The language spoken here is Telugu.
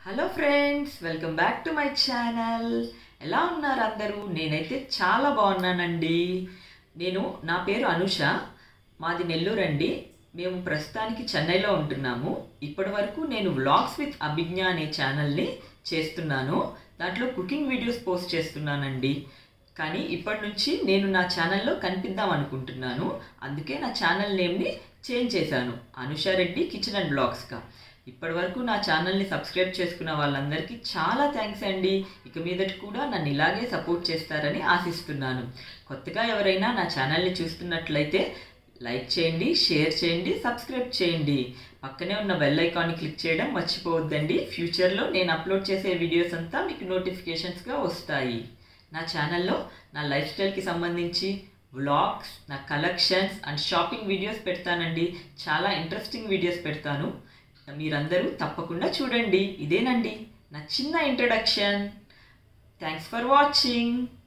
hello friends welcome back to my channel ఎలా ఉన్నారు అందరూ నేనైతే చాలా బాగున్నానండి నేను నా పేరు అనుష మాది నెల్లూరు అండి మేము ప్రస్తుతానికి చెన్నైలో ఉంటున్నాము ఇప్పటి వరకు నేను వ్లాగ్స్ విత్ అభిజ్ఞ అనే ఛానల్ని చేస్తున్నాను దాంట్లో కుకింగ్ వీడియోస్ పోస్ట్ చేస్తున్నానండి కానీ ఇప్పటి నుంచి నేను నా ఛానల్లో కనిపిద్దాం అనుకుంటున్నాను అందుకే నా ఛానల్ నేమ్ని చేంజ్ చేశాను అనుషారెడ్డి కిచెన్ అండ్ బ్లాగ్స్గా ఇప్పటి వరకు నా ఛానల్ని సబ్స్క్రైబ్ చేసుకున్న వాళ్ళందరికీ చాలా థ్యాంక్స్ అండి ఇక మీదటి కూడా నన్ను ఇలాగే సపోర్ట్ చేస్తారని ఆశిస్తున్నాను కొత్తగా ఎవరైనా నా ఛానల్ని చూస్తున్నట్లయితే లైక్ చేయండి షేర్ చేయండి సబ్స్క్రైబ్ చేయండి పక్కనే ఉన్న బెల్ ఐకాన్ని క్లిక్ చేయడం మర్చిపోవద్దండి ఫ్యూచర్లో నేను అప్లోడ్ చేసే వీడియోస్ అంతా మీకు నోటిఫికేషన్స్గా వస్తాయి నా ఛానల్లో నా లైఫ్ స్టైల్కి సంబంధించి వ్లాగ్స్ నా కలెక్షన్స్ అండ్ షాపింగ్ వీడియోస్ పెడతానండి చాలా ఇంట్రెస్టింగ్ వీడియోస్ పెడతాను మీరందరూ తప్పకుండా చూడండి ఇదేనండి నా చిన్న ఇంట్రడక్షన్ థ్యాంక్స్ ఫర్ వాచింగ్